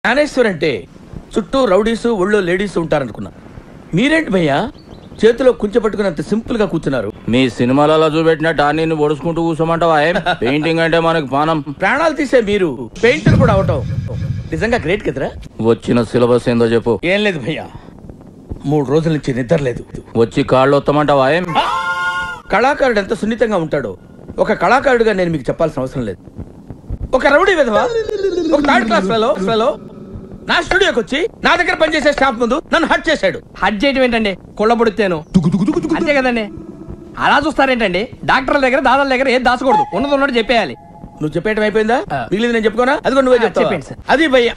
జ్ఞానేశ్వర్ అంటే చుట్టూ రౌడీస్ ఒళ్ళో లేడీస్ ఉంటారనుకున్నా మీరేంటి భయ్యా చేతిలో కుంచె పట్టుకున్నంత సింపుల్ గా కూర్చున్నారు మీ సినిమాలలో చూపెట్టినట్టు ఆ నిన్ను పొడుచుకుంటూ కూర్చోమంటావా ఏం పెయింటింగ్ అంటే మనకు పానం ప్రాణాలు తీసే మీరు పెయింటర్ కూడా అవటం నిజంగా గ్రేట్ కదరా వచ్చిన సిలబస్ ఏందో చెప్పు ఏం లేదు భయ్యా మూడు రోజుల నుంచి నిద్ర లేదు వచ్చి కాళ్ళు వస్తామంటావా ఏం ఆ! కళాకారుడు ఎంత సున్నితంగా ఉంటాడో ఒక కళాకారుడిగా నేను మీకు చెప్పాల్సిన అవసరం లేదు ఒక రౌడీ విధవా ఒక థర్డ్ క్లాస్ ఫెలో ఫెలో నా స్టూడియోకి వచ్చి నా దగ్గర పనిచేసే స్టాఫ్ ముందు నన్ను హట్ చేశాడు హజ్ చేయటం ఏంటండి కుళ్ళ పొడితేను అంతే కదండి అలా చూస్తారేంటండి డాక్టర్ల దగ్గర దాదాల దగ్గర ఏది దాచకూడదు ఉన్నది ఉన్నట్టు చెప్పేయాలి నువ్వు చెప్పేయటం అయిపోయిందా ఆ. మిగిలింది నేను చెప్పుకోనా అది కూడా నువ్వే ఆ, చెప్తావా చెప్పండి సార్. అది భయ్యా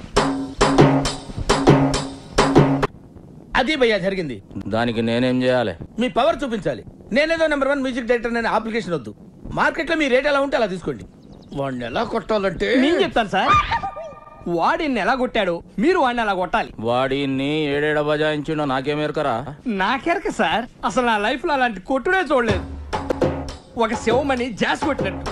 అది భయ్యా జరిగింది దానికి నేనేం చేయాలి మీ పవర్ చూపించాలి నేనేదో నెంబర్ వన్ మ్యూజిక్ డైరెక్టర్ అనే అప్లికేషన్ వద్దు మార్కెట్ లో మీ రేట్ ఎలా ఉంటే అలా తీసుకోండి వాడిని ఎలా కొట్టాలంటే నేను చెప్తాను సార్ వాడిని ఎలా కొట్టాడు మీరు వాడిని ఎలా కొట్టాలి వాడిని ఏడేడ బజాయించిండో నాకేమేరకరా నాకెరక సార్ అసలు నా లైఫ్ లో అలాంటి కొట్టుడే చూడలేదు ఒక శివమణి జాస్ కొట్టినట్టు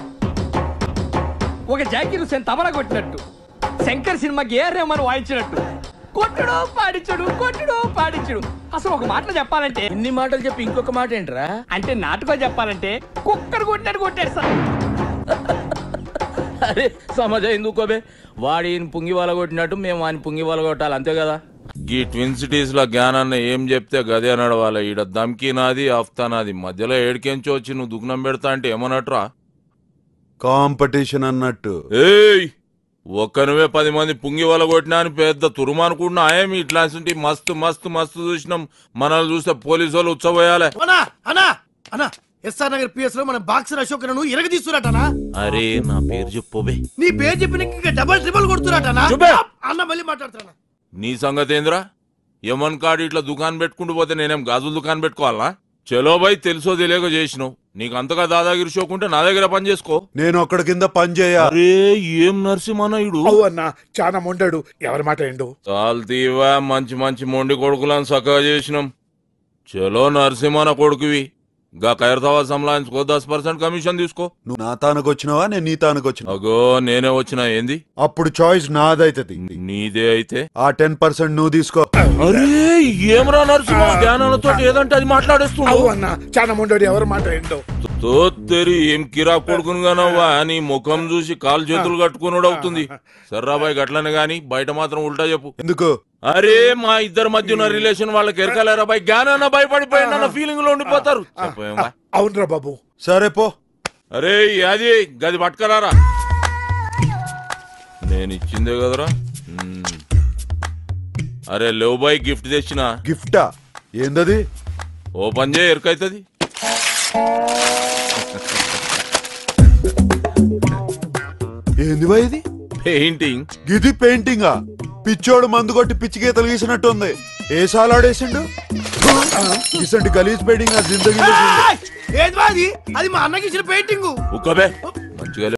ఒక జాకీర్ హుసేన్ తబలా కొట్టినట్టు శంకర్ సినిమాకి ఏ రేమని వాయించినట్టు కొట్టుడు పాడించుడు కొట్టుడు పాడించుడు అసలు ఒక మాటలో చెప్పాలంటే ఇన్ని మాటలు చెప్పి ఇంకొక మాట ఏంట్రా అంటే నాటుకో చెప్పాలంటే కుక్కర్ కొట్టినట్టు కొట్టాడు సార్ అరే సమజ ఎందుకోబే వాడి పుంగి వాళ్ళ కొట్టినట్టు మేము వాని పుంగి వాళ్ళ కొట్టాలి అంతే కదా ఈ ట్విన్ సిటీస్ లో జ్ఞానాన్ని ఏం చెప్తే గదే నడవాలి ఈడ దమ్కి నాది ఆఫ్తా నాది మధ్యలో ఏడికెంచి వచ్చి నువ్వు దుగ్నం పెడతా అంటే ఏమన్నట్రా కాంపిటీషన్ అన్నట్టు ఏయ్ ఒక్క నువ్వే పది మంది పుంగి వాళ్ళ కొట్టినా అని పెద్ద తురుము అనుకుంటున్నా ఏమి ఇట్లాంటి మస్తు మస్తు మస్తు చూసినాం మనల్ని చూస్తే పోలీసు వాళ్ళు ఉచ్చబోయాలే అన్నా అన్నా అన్నా ఎస్ఆర్ నగర్ పిఎస్ లో మన బాక్సర్ అశోక్ ను ఇరగ తీస్తున్నట్టనా అరే నా పేరు చెప్పుబే నీ పేరు చెప్పిన ఇంకా డబల్ ట్రిపుల్ కొడుతున్నట్టనా చూపే. అన్న మళ్ళీ మాట్లాడుతున్నా నీ సంగతి ఏందిరా యమన్ కాడు ఇట్లా దుకాణం పెట్టుకుంటూ పోతే నేనేం గాజుల దుకాణం పెట్టుకోవాలా చలో బై తెలుసో తెలియక చేసినావు నీకు అంతగా దాదాగిరి షోకుంటే నా దగ్గర పని చేసుకో నేను ఒక్కడి కింద పని చేయ అరే ఏం నరసింహనాయుడు అవు అన్న చాలా మొండాడు ఎవరి మాట ఏండు చాల్తీవా మంచి మంచి మొండి కొడుకులను చక్కగా చేసినాం చలో నరసింహన కొడుకువి గా ఖైరతావా సంలాయించుకో దస్ పర్సెంట్ కమిషన్ తీసుకో నువ్వు నా తానుకు వచ్చినావా నేను నీ తానుకు వచ్చినా అగో నేనే వచ్చిన ఏంది అప్పుడు చాయిస్ నాదైతది నీదే అయితే ఆ టెన్ పర్సెంట్ నువ్వు తీసుకో అరే ఏమరా నరసింహ ధ్యానాలతో ఏదంటే అది అవు మాట్లాడేస్తున్నావు అన్న చాలా మొండాడు ఎవరి మాట ఏండు తో తెరి ఏం కిరా కొడుకును గానవ్వా నీ ముఖం చూసి కాలు చేతులు కట్టుకున్నాడు అవుతుంది సర్రాబాయ్ గట్లనే గాని బయట మాత్రం ఉల్టా చెప్పు ఎందుకు అరే మా ఇద్దరి మధ్య ఉన్న రిలేషన్ వాళ్ళకి ఎరకలేరా బాయ్ జ్ఞానాన్న భయపడిపోయింది అన్న ఫీలింగ్ లో ఉండిపోతారు చెప్పేమ్మా. అవునరా బాబు సరే పో అరే అది గది పట్టుకరారా నేను ఇచ్చిందే కదరా మ్మ్. అరే లేవు బాయ్ గిఫ్ట్ తెచ్చిన గిఫ్టా ఏందది ఓపెన్ చేయ ఎరకైతుంది ఏంది బా ఇది పెయింటింగ్ గిది పెయింటింగా పిచ్చోడు మందు కొట్టి పిచ్చి గీతలు గీసినట్టుంది ఏ సాలాడేసిండు ఇసంటి గలీజ్ పెయింటింగ్ నా జిందగీలో చూడలే. ఏది బా అది అది మా అన్నకి ఇచ్చిన పెయింటింగ్ ఉక్కబే